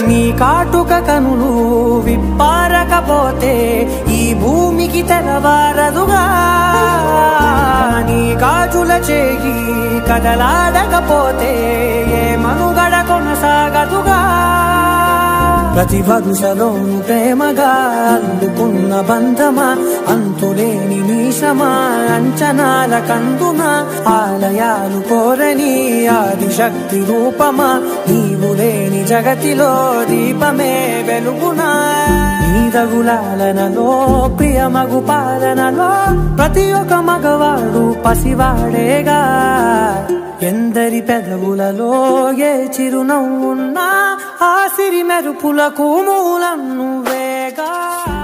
నీ కాటుక కనులు విప్పారకపోతే ఈ భూమికి తెరవారదుగా నీ గాజుల చేయి కదలాడకపోతే ఏ మనుగడ కొనసాగదుగా ప్రతి వరుసలోను ప్రేమగా అందుకున్న బంధమా అంతులేని మీషమా అంచనాల కందున ఆలయాలు కోరని ఆదిశక్తి రూపమా నీవు లేని జగతిలో దీపమే వెలుగునా నీదగులాలనలో ప్రియమగు పాలనలో ప్రతి ఒక్క మగవాడు పసివాడేగా ఎందరి పెదవులలో ఏ చిరునవ్వున్నా ఆ సిరి మెరుపులకు మూలం నువ్వేగా